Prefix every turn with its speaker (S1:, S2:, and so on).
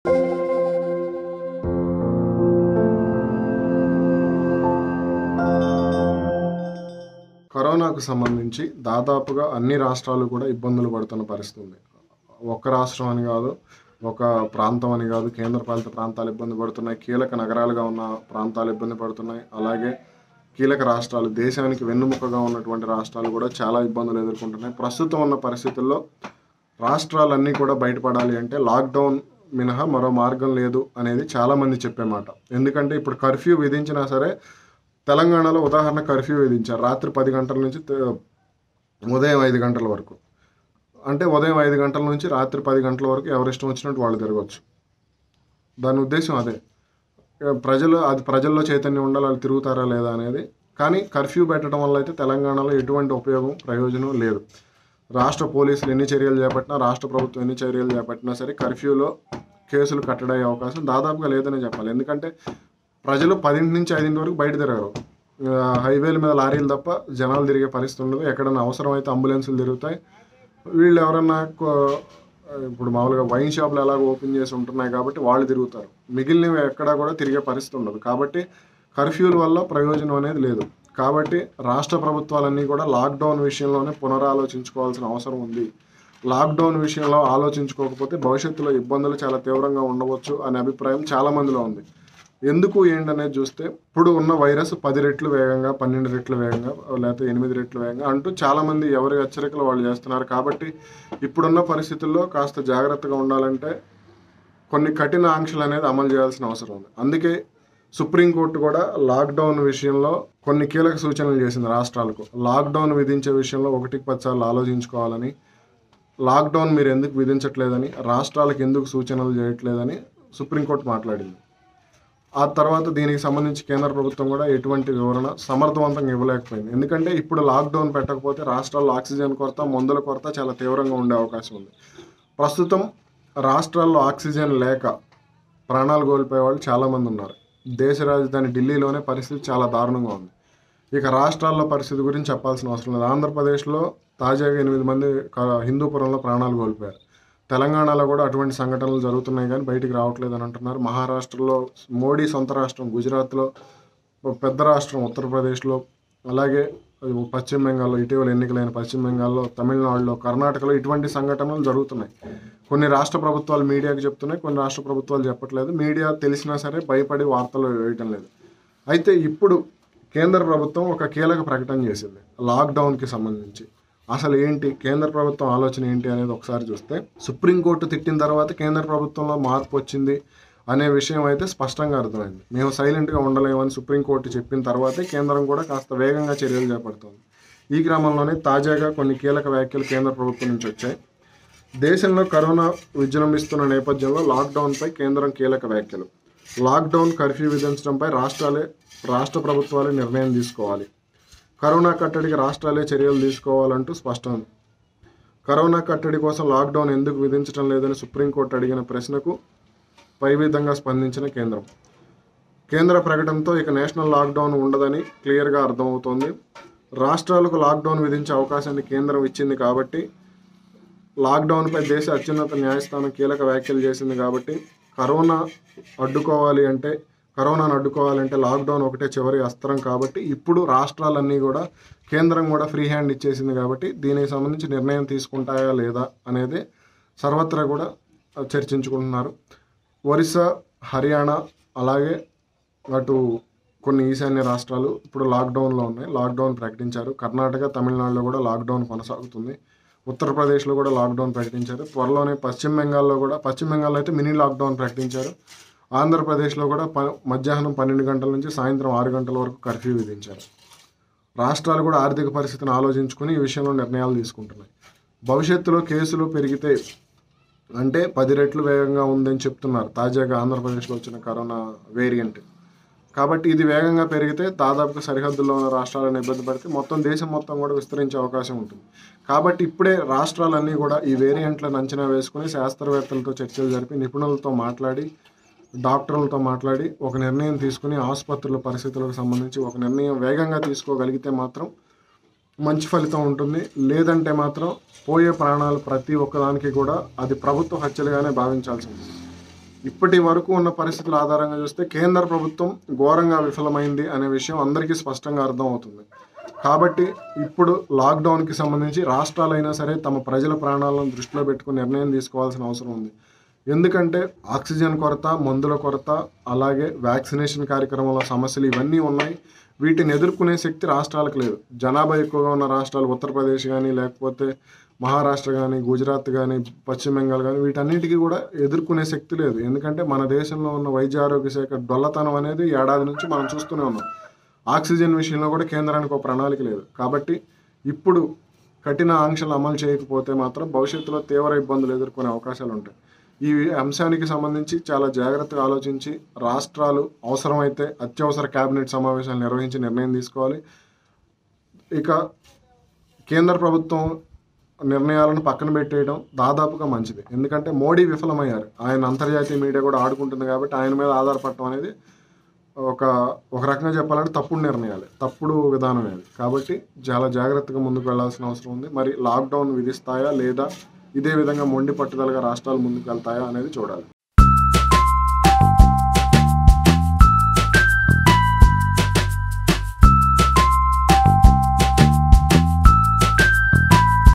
S1: కరోనాకు సంబంధించి దాదాపుగా అన్ని రాష్ట్రాలు కూడా ఇబ్బందులు పడుతున్న పరిస్థితి ఉంది ఒక రాష్ట్రం అని కాదు ఒక ప్రాంతం అని కాదు కేంద్రపాలిత ప్రాంతాలు ఇబ్బంది పడుతున్నాయి కీలక నగరాలుగా ఉన్న ప్రాంతాలు ఇబ్బంది పడుతున్నాయి అలాగే కీలక రాష్ట్రాలు దేశానికి వెన్నుముకగా ఉన్నటువంటి రాష్ట్రాలు కూడా చాలా ఇబ్బందులు ఎదుర్కొంటున్నాయి ప్రస్తుతం ఉన్న పరిస్థితుల్లో రాష్ట్రాలన్నీ కూడా బయటపడాలి అంటే లాక్డౌన్ మినహా మరో మార్గం లేదు అనేది చాలామంది చెప్పే మాట ఎందుకంటే ఇప్పుడు కర్ఫ్యూ విధించినా సరే తెలంగాణలో ఉదాహరణ కర్ఫ్యూ విధించారు రాత్రి పది గంటల నుంచి తె- ఉదయం ఐదు గంటల వరకు అంటే ఉదయం ఐదు గంటల నుంచి రాత్రి పది గంటల వరకు ఎవరిష్టం వచ్చినట్టు వాళ్ళు తిరగవచ్చు దాని ఉద్దేశం అదే ఇక ప్రజలు అది ప్రజల్లో చైతన్యం ఉండాలి వాళ్ళు తిరుగుతారా లేదా అనేది కానీ కర్ఫ్యూ పెట్టడం వల్ల అయితే తెలంగాణలో ఎటువంటి ఉపయోగం ప్రయోజనం లేదు రాష్ట్ర పోలీసులు ఎన్ని చర్యలు చేపట్టినా రాష్ట్ర ప్రభుత్వం ఎన్ని చర్యలు చేపట్టినా సరే కర్ఫ్యూలో కేసులు కట్టడయ్యే అవకాశం దాదాపుగా లేదనే చెప్పాలి ఎందుకంటే ప్రజలు పదింటి నుంచి ఐదింటి వరకు బయట తిరగరు ఆ, హైవేల మీద లారీలు తప్ప జనాలు తిరిగే పరిస్థితి ఉండదు ఎక్కడైనా అవసరం అయితే అంబులెన్సులు తిరుగుతాయి వీళ్ళు ఎవరన్నా కో- ఇప్పుడు మామూలుగా వైన్ షాపులు ఎలాగో ఓపెన్ చేసి ఉంటున్నాయి కాబట్టి వాళ్ళు తిరుగుతారు మిగిలినవి ఎక్కడా కూడా తిరిగే పరిస్థితి ఉండదు కాబట్టి కర్ఫ్యూల వల్ల ప్రయోజనం అనేది లేదు కాబట్టి రాష్ట్ర ప్రభుత్వాలన్నీ కూడా లాక్డౌన్ విషయంలోనే పునరాలోచించుకోవాల్సిన అవసరం ఉంది లాక్డౌన్ విషయంలో ఆలోచించుకోకపోతే భవిష్యత్తులో ఇబ్బందులు చాలా తీవ్రంగా ఉండవచ్చు అనే అభిప్రాయం చాలా మందిలో ఉంది ఎందుకు ఏంటనేది చూస్తే ఇప్పుడు ఉన్న వైరస్ పది రెట్లు వేగంగా పన్నెండు రెట్లు వేగంగా లేకపోతే ఎనిమిది రెట్లు వేగంగా అంటూ చాలా మంది ఎవరి హెచ్చరికలు వాళ్ళు చేస్తున్నారు కాబట్టి ఇప్పుడున్న పరిస్థితుల్లో కాస్త జాగ్రత్తగా ఉండాలంటే కొన్ని కఠిన ఆంక్షలు అనేది అమలు చేయాల్సిన అవసరం ఉంది అందుకే సుప్రీంకోర్టు కూడా లాక్డౌన్ విషయంలో కొన్ని కీలక సూచనలు చేసింది రాష్ట్రాలకు లాక్డౌన్ విధించే విషయంలో ఒకటికి పది సార్లు ఆలోచించుకోవాలని లాక్డౌన్ మీరు ఎందుకు విధించట్లేదని రాష్ట్రాలకు ఎందుకు సూచనలు చేయట్లేదని సుప్రీంకోర్టు మాట్లాడింది ఆ తర్వాత దీనికి సంబంధించి కేంద్ర ప్రభుత్వం కూడా ఎటువంటి వివరణ సమర్థవంతంగా ఇవ్వలేకపోయింది ఎందుకంటే ఇప్పుడు లాక్డౌన్ పెట్టకపోతే రాష్ట్రాల్లో ఆక్సిజన్ కొరత మందుల కొరత చాలా తీవ్రంగా ఉండే అవకాశం ఉంది ప్రస్తుతం రాష్ట్రాల్లో ఆక్సిజన్ లేక ప్రాణాలు కోల్పోయే వాళ్ళు చాలామంది ఉన్నారు దేశ రాజధాని ఢిల్లీలోనే పరిస్థితి చాలా దారుణంగా ఉంది ఇక రాష్ట్రాల్లో పరిస్థితి గురించి చెప్పాల్సిన అవసరం లేదు ఆంధ్రప్రదేశ్లో తాజాగా ఎనిమిది మంది క- హిందూపురంలో ప్రాణాలు కోల్పోయారు తెలంగాణలో కూడా అటువంటి సంఘటనలు జరుగుతున్నాయి కానీ బయటికి రావట్లేదు అని అంటున్నారు మహారాష్ట్రలో మోడీ సొంత రాష్ట్రం గుజరాత్లో పెద్ద రాష్ట్రం ఉత్తరప్రదేశ్లో అలాగే పశ్చిమ బెంగాల్లో ఇటీవల ఎన్నికలైన పశ్చిమ బెంగాల్లో తమిళనాడులో కర్ణాటకలో ఇటువంటి సంఘటనలు జరుగుతున్నాయి కొన్ని రాష్ట్ర ప్రభుత్వాలు మీడియాకి చెప్తున్నాయి కొన్ని రాష్ట్ర ప్రభుత్వాలు చెప్పట్లేదు మీడియా తెలిసినా సరే భయపడి వార్తలు వేయటం లేదు అయితే ఇప్పుడు కేంద్ర ప్రభుత్వం ఒక కీలక ప్రకటన చేసింది లాక్డౌన్కి సంబంధించి అసలు ఏంటి కేంద్ర ప్రభుత్వం ఆలోచన ఏంటి అనేది ఒకసారి చూస్తే సుప్రీంకోర్టు తిట్టిన తర్వాత కేంద్ర ప్రభుత్వంలో మార్పు వచ్చింది అనే విషయం అయితే స్పష్టంగా అర్థమైంది మేము సైలెంట్గా ఉండలేమని సుప్రీంకోర్టు చెప్పిన తర్వాతే కేంద్రం కూడా కాస్త వేగంగా చర్యలు చేపడుతుంది ఈ క్రమంలోనే తాజాగా కొన్ని కీలక వ్యాఖ్యలు కేంద్ర ప్రభుత్వం నుంచి వచ్చాయి దేశంలో కరోనా విజృంభిస్తున్న నేపథ్యంలో లాక్డౌన్పై కేంద్రం కీలక వ్యాఖ్యలు లాక్డౌన్ కర్ఫ్యూ విధించడంపై రాష్ట్రాలే రాష్ట్ర ప్రభుత్వాలే నిర్ణయం తీసుకోవాలి కరోనా కట్టడికి రాష్ట్రాలే చర్యలు తీసుకోవాలంటూ స్పష్టం కరోనా కట్టడి కోసం లాక్డౌన్ ఎందుకు విధించడం లేదని సుప్రీంకోర్టు అడిగిన ప్రశ్నకు పై విధంగా స్పందించిన కేంద్రం కేంద్ర ప్రకటనతో ఇక నేషనల్ లాక్డౌన్ ఉండదని క్లియర్గా అర్థమవుతోంది రాష్ట్రాలకు లాక్డౌన్ విధించే అవకాశాన్ని కేంద్రం ఇచ్చింది కాబట్టి లాక్డౌన్పై దేశ అత్యున్నత న్యాయస్థానం కీలక వ్యాఖ్యలు చేసింది కాబట్టి కరోనా అడ్డుకోవాలి అంటే కరోనాను అడ్డుకోవాలంటే లాక్డౌన్ ఒకటే చివరి అస్త్రం కాబట్టి ఇప్పుడు రాష్ట్రాలన్నీ కూడా కేంద్రం కూడా ఫ్రీ హ్యాండ్ ఇచ్చేసింది కాబట్టి దీనికి సంబంధించి నిర్ణయం తీసుకుంటాయా లేదా అనేది సర్వత్రా కూడా చర్చించుకుంటున్నారు ఒరిస్సా హర్యానా అలాగే అటు కొన్ని ఈశాన్య రాష్ట్రాలు ఇప్పుడు లాక్డౌన్లో ఉన్నాయి లాక్డౌన్ ప్రకటించారు కర్ణాటక తమిళనాడులో కూడా లాక్డౌన్ కొనసాగుతుంది ఉత్తరప్రదేశ్లో కూడా లాక్డౌన్ ప్రకటించారు త్వరలోనే పశ్చిమ బెంగాల్లో కూడా పశ్చిమ బెంగాల్లో అయితే మినీ లాక్డౌన్ ప్రకటించారు ఆంధ్రప్రదేశ్లో కూడా ప మధ్యాహ్నం పన్నెండు గంటల నుంచి సాయంత్రం ఆరు గంటల వరకు కర్ఫ్యూ విధించారు రాష్ట్రాలు కూడా ఆర్థిక పరిస్థితిని ఆలోచించుకుని ఈ విషయంలో నిర్ణయాలు తీసుకుంటున్నాయి భవిష్యత్తులో కేసులు పెరిగితే అంటే పది రెట్లు వేగంగా ఉందని చెప్తున్నారు తాజాగా ఆంధ్రప్రదేశ్లో వచ్చిన కరోనా వేరియంట్ కాబట్టి ఇది వేగంగా పెరిగితే దాదాపుగా సరిహద్దుల్లో ఉన్న రాష్ట్రాలను ఇబ్బంది పడితే మొత్తం దేశం మొత్తం కూడా విస్తరించే అవకాశం ఉంటుంది కాబట్టి ఇప్పుడే రాష్ట్రాలన్నీ కూడా ఈ వేరియంట్లను అంచనా వేసుకుని శాస్త్రవేత్తలతో చర్చలు జరిపి నిపుణులతో మాట్లాడి డాక్టర్లతో మాట్లాడి ఒక నిర్ణయం తీసుకుని ఆసుపత్రుల పరిస్థితులకు సంబంధించి ఒక నిర్ణయం వేగంగా తీసుకోగలిగితే మాత్రం మంచి ఫలితం ఉంటుంది లేదంటే మాత్రం పోయే ప్రాణాలు ప్రతి ఒక్కదానికి కూడా అది ప్రభుత్వ హత్యలుగానే భావించాల్సి ఉంటుంది ఇప్పటి వరకు ఉన్న పరిస్థితుల ఆధారంగా చూస్తే కేంద్ర ప్రభుత్వం ఘోరంగా విఫలమైంది అనే విషయం అందరికీ స్పష్టంగా అర్థం అవుతుంది కాబట్టి ఇప్పుడు లాక్డౌన్కి సంబంధించి రాష్ట్రాలైనా సరే తమ ప్రజల ప్రాణాలను దృష్టిలో పెట్టుకుని నిర్ణయం తీసుకోవాల్సిన అవసరం ఉంది ఎందుకంటే ఆక్సిజన్ కొరత మందుల కొరత అలాగే వ్యాక్సినేషన్ కార్యక్రమాల సమస్యలు ఇవన్నీ ఉన్నాయి వీటిని ఎదుర్కొనే శక్తి రాష్ట్రాలకు లేదు జనాభా ఎక్కువగా ఉన్న రాష్ట్రాలు ఉత్తరప్రదేశ్ కానీ లేకపోతే మహారాష్ట్ర కానీ గుజరాత్ కానీ పశ్చిమ బెంగాల్ కానీ వీటన్నిటికీ కూడా ఎదుర్కొనే శక్తి లేదు ఎందుకంటే మన దేశంలో ఉన్న వైద్య ఆరోగ్య శాఖ డొల్లతనం అనేది ఏడాది నుంచి మనం చూస్తూనే ఉన్నాం ఆక్సిజన్ విషయంలో కూడా కేంద్రానికి ఒక ప్రణాళిక లేదు కాబట్టి ఇప్పుడు కఠిన ఆంక్షలు అమలు చేయకపోతే మాత్రం భవిష్యత్తులో తీవ్ర ఇబ్బందులు ఎదుర్కొనే అవకాశాలు ఉంటాయి ఈ అంశానికి సంబంధించి చాలా జాగ్రత్తగా ఆలోచించి రాష్ట్రాలు అవసరమైతే అత్యవసర కేబినెట్ సమావేశాలు నిర్వహించి నిర్ణయం తీసుకోవాలి ఇక కేంద్ర ప్రభుత్వం నిర్ణయాలను పక్కన పెట్టేయడం దాదాపుగా మంచిది ఎందుకంటే మోడీ విఫలమయ్యారు ఆయన అంతర్జాతీయ మీడియా కూడా ఆడుకుంటుంది కాబట్టి ఆయన మీద ఆధారపడటం అనేది ఒక ఒక రకంగా చెప్పాలంటే తప్పుడు నిర్ణయాలు తప్పుడు విధానం అది కాబట్టి చాలా జాగ్రత్తగా ముందుకు వెళ్ళాల్సిన అవసరం ఉంది మరి లాక్డౌన్ విధిస్తాయా లేదా ఇదే విధంగా మొండి పట్టుదలగా రాష్ట్రాలు ముందుకు వెళ్తాయా అనేది చూడాలి